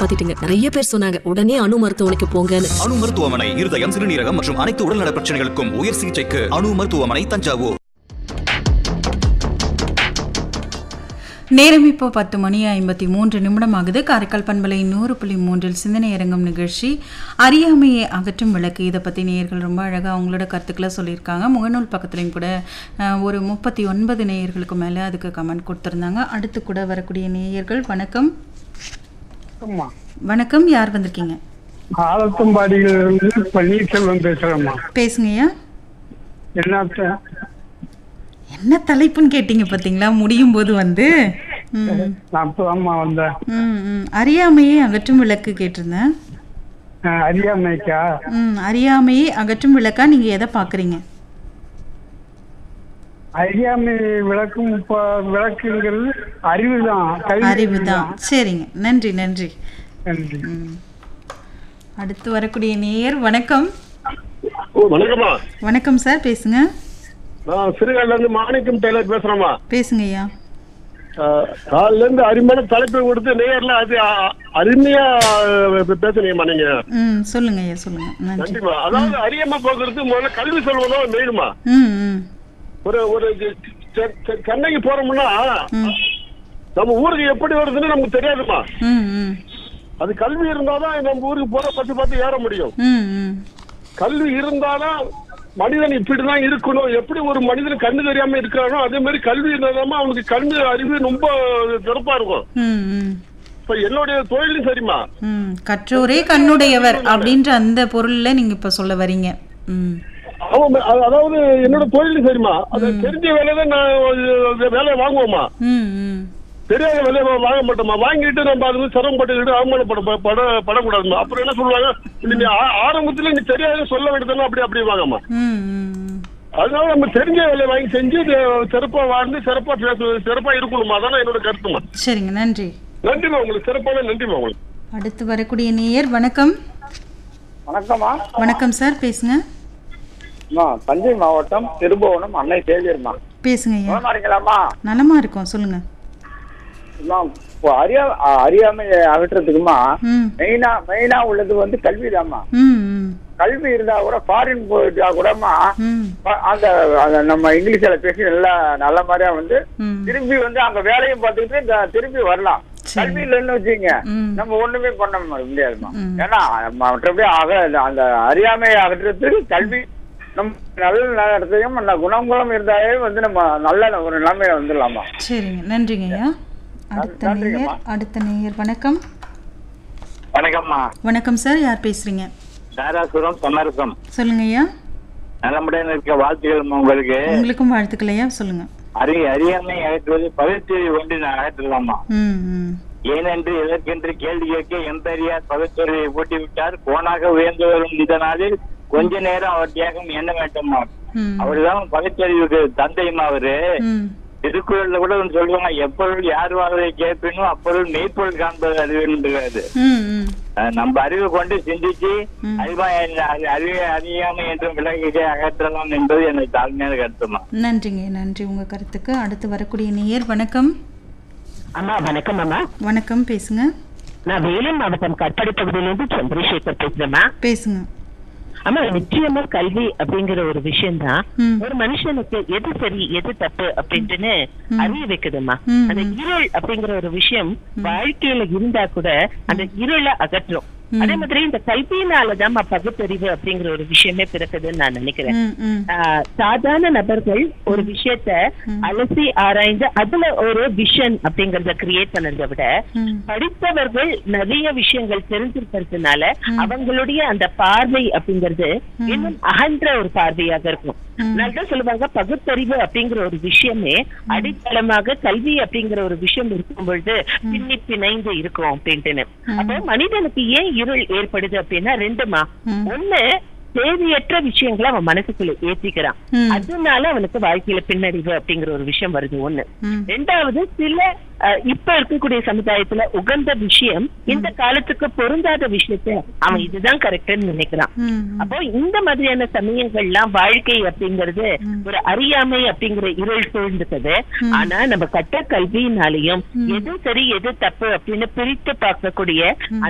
காப்பாத்திட்டீங்க நிறைய பேர் சொன்னாங்க உடனே அணு மருத்துவமனைக்கு போங்கன்னு அணு மருத்துவமனை இருதயம் சிறுநீரகம் மற்றும் அனைத்து உடல்நல பிரச்சனைகளுக்கும் உயர் சிகிச்சைக்கு அணு மருத்துவமனை தஞ்சாவூர் நேரம் இப்போ பத்து மணி ஐம்பத்தி மூன்று நிமிடம் ஆகுது காரைக்கால் பண்பலை நூறு புள்ளி மூன்றில் சிந்தனை அரங்கம் நிகழ்ச்சி அறியாமையை அகற்றும் விளக்கு இதை பற்றி நேயர்கள் ரொம்ப அழகாக அவங்களோட கருத்துக்களை சொல்லியிருக்காங்க முகநூல் பக்கத்துலையும் கூட அஹ், ஒரு முப்பத்தி ஒன்பது நேயர்களுக்கு மேலே அதுக்கு கமெண்ட் கொடுத்துருந்தாங்க அடுத்து கூட வரக்கூடிய நேயர்கள் வணக்கம் ஆமா வணக்கம் யார் வந்திருக்கீங்க ஆலத்தம்பாடியிலிருந்து பன்னீர்செல்வம் பேசுறேம்மா பேசுங்கய்யா என்னத்த என்ன தலைப்புன்னு கேட்டீங்க பார்த்தீங்களா முடியும் போது வந்து ம், நான் இப்பதாம்மா வந்தேன் ம், ம். அறியாமையை அகற்றும் விளக்கு கேட்டிருந்தேன் அஹ், அறியாமைக்கா ம் அறியாமையை அகற்றும் விளக்கா நீங்க எதை பாக்குறீங்க அறியாமை விளக்கும் இப்ப விளக்குங்கிறது அறிவுதான் கல்வி அறிவுதான் சரிங்க நன்றி நன்றி நன்றி ம். அடுத்து வரக்கூடிய நேயர் வணக்கம் ஓ வணக்கம்மா வணக்கம் சார் பேசுங்க நான் சிறுகால இருந்து மாணிக்கம் டெய்லர் பேசுறேம்மா பேசுங்க ஐயா அஹ், காலையில இருந்து அருமையான தலைப்பை கொடுத்து நேர்ல அது அ- அருமையா அஹ், பேசுனீங்கம்மா நீங்க ம் சொல்லுங்க ஐயா சொல்லுங்க நன்றி நன்றிம்மா அதாவது அறியாம போக்குறது முதல்ல கல்வி சொல்வதும் மெயினுமா ம் ம் ஒரு ஒரு செ- செ- செ- சென்னைக்கு போறோம்னா ம் நம்ம ஊருக்கு எப்படி வருதுன்னு நமக்கு தெரியாதுமா ம் ம் அது கல்வி இருந்தாதான் நம்ம ஊருக்கு போற பத்தி பார்த்து ஏற முடியும் ம் ம் கல்வி இருந்தாலும் மனிதன் இப்படிதான் இருக்கணும் எப்படி ஒரு மனிதன் கண்ணு தெரியாம இருக்கிறானோ அதே மாதிரி கல்வி இருந்தாதான் அவனுக்கு கண்ணு அறிவு ரொம்ப சிறப்பா இருக்கும் ம் ம் இப்ப என்னுடைய தொழிலும் சரிம்மா ம் கற்றோரே கண்ணுடையவர் அப்படின்ற அந்த பொருள்ல நீங்க இப்ப சொல்ல வரீங்க ம் அவன் அ- அதாவது என்னோட தொழிலும் சரிம்மா அது தெரிஞ்ச வேலையை தான் நான் ஒரு வேலையை வாங்குவோமா ம் ம் தெரியாத வேலையை வா- வாங்க மாட்டோமா வாங்கிட்டு நம்ம அது வந்து சிரமப்பட்டுக்கிட்டு அவமானப்பட ப- பட படக்கூடாதுமா அப்புறம் என்ன சொல்லுவாங்க நீ ஆ- ஆரம்பத்துல நீ தெரியாத சொல்ல வேண்டியதுன்னா அப்படி அப்படி வாங்கம்மா ம் ம் அதனால நம்ம தெரிஞ்ச வேலையை வாங்கி செஞ்சு இது சிறப்பா வாழ்ந்து சிறப்பா பேச- சிறப்பா இருக்கணுமா அதான என்னோட கருத்துமா சரிங்க நன்றி நன்றிமா உங்களுக்கு சிறப்பான நன்றிமா உங்களுக்கு அடுத்து வரக்கூடிய நேயர் வணக்கம் வணக்கம்மா வணக்கம் சார் பேசுங்க அம்மா தஞ்சை மாவட்டம் திருபுவனம் அன்னை சேவியர்மா பேசுங்க ஐயா நலமா இருக்கீங்களாம்மா நலமா இருக்கோம் சொல்லுங்க அம்மா, இப்போ அறியா அ- அறியாமையை அகற்றுறதுக்குமா ம் மெயினா மெயினா உள்ளது வந்து கல்விதாம்மா ம் ம் கல்வி இருந்தா கூட ஃபாரின் போயிட்டா கூடமா ம் ப- அந்த அந்த நம்ம இங்கிலீஷ்ல பேசி நல்லா நல்ல மாதிரியா வந்து ம் திரும்பி வந்து அங்க வேலையும் பார்த்துக்கிட்டு இந்த திரும்பி வரலாம் சரி. கல்வி இல்லைன்னு வச்சுங்க ம். நம்ம ஒண்ணுமே பண்ண முடியாதுமா ம். ஏன்னா மற்றபடி அக அந்த அறியாமையை அகற்றுறதுக்கு கல்வி நம்ம நல்ல நடத்தையும் நல்ல குணங்களும் இருந்தாலே வந்து நம்ம நல்ல ஒரு நிலைமையில வந்துடலாமா சரிங்க நன்றிங்க ஐயா அடுத்த நன்றிங்கம்மா. நேயர் அடுத்த நேயர் வணக்கம் வணக்கம்மா வணக்கம் சார் யார் பேசுறீங்க தாராசுரம் சமரசம் சொல்லுங்க ஐயா நல்லபடியாக இருக்க வாழ்த்துக்கள் உங்களுக்கு உங்களுக்கும் வாழ்த்துக்கள் ஐயா சொல்லுங்க அறி அறியாமை அகற்றுவது பகுத்தறிவு ஒன்று நான் அகற்றலாமா ம் ம் ஏனென்று எதற்கென்று கேள்வி கேட்க எம்பெரியார் பகுத்தறிவை ஊட்டிவிட்டார் கோணாக உயர்ந்து வரும் இந்த நாளில் கொஞ்ச நேரம் அவர் தியாகம் என்ன வேண்டுமா ம் அவர்தான் பகுத்தறிவுக்கு தந்தையுமா அவரு ம் திருக்குறள்ல கூட ஒண்ணு சொல்லுவாங்க எப்பொருள் யார் வாழ்வை கேட்பினும் அப்பொருள் மெய்ப்பொருள் காண்பது அறிவுன்றது ம் ம் அஹ் நம்ம அறிவு கொண்டு சிந்திச்சு அறிவா அறிவை அறியாமை என்றும் விலகியை அகற்றலாம் என்பது எனக்கு தாழ்மையான கருத்துமா நன்றிங்க நன்றி உங்க கருத்துக்கு அடுத்து வரக்கூடிய நேயர் வணக்கம் அம்மா வணக்கம் அம்மா வணக்கம் பேசுங்க நான் வேலூர் மாவட்டம் கட்பாடி பகுதியிலிருந்து சந்திரசேகர் பேசுறேம்மா பேசுங்க அம்மா நிச்சயமா கல்வி அப்படிங்கிற ஒரு விஷயம் தான் ம். ஒரு மனுஷனுக்கு எது சரி எது தப்பு அப்படின்ட்டுன்னு அறிய வைக்குதும்மா ம், அந்த இருள் அப்படிங்கிற ஒரு விஷயம் வாழ்க்கையில இருந்தா கூட அந்த இருளை அகற்றும் அதே மாதிரி இந்த கல்வியினாலதான் பகுத்தறிவு அப்படிங்கிற ஒரு விஷயமே பிறக்குதுன்னு நான் நினைக்கிறேன் ம் ம் ஆஹ் சாதாரண நபர்கள் ஒரு விஷயத்த அலசி ஆராய்ந்து அதுல ஒரு விஷன் அப்படிங்கறத கிரியேட் பண்ணதை விட ம். படித்தவர்கள் நிறைய விஷயங்கள் தெரிஞ்சிருக்கிறதுனால அவங்களுடைய அந்த பார்வை அப்படிங்கிறது இன்னும் அகன்ற ஒரு பார்வையாக இருக்கும் தான் சொல்லுவாங்க பகுத்தறிவு அப்படிங்கிற ஒரு விஷயமே அடித்தளமாக கல்வி அப்படிங்கிற ஒரு விஷயம் இருக்கும் பொழுது பின்னி பிணைந்து இருக்கும் அப்படின்ட்டுன்னு அப்போ மனிதனுக்கு ஏன் இருள் ஏற்படுது அப்படின்னா ரெண்டுமா ஒண்ணு தேவையற்ற விஷயங்களை அவன் மனசுக்குள்ள ஏத்திக்கிறான் ம். அதனால அவனுக்கு வாழ்க்கையில பின்னடைவு அப்படிங்கிற ஒரு விஷயம் வருது ஒண்ணு ம். ரெண்டாவது சில அஹ், இப்ப இருக்கக்கூடிய சமுதாயத்துல உகந்த விஷயம் இந்த காலத்துக்கு பொருந்தாத விஷயத்த அவன் இதுதான் கரெக்ட்னு நினைக்கிறான் ம் அப்போ இந்த மாதிரியான சமயங்கள்லாம் வாழ்க்கை அப்படிங்கிறது ஒரு அறியாமை அப்படிங்கிற இருள் சூழ்ந்துக்குது ஆனா நம்ம கட்ட கல்வியினாலையும் எது சரி எது தப்பு அப்படின்னு பிரித்து பார்க்கக்கூடிய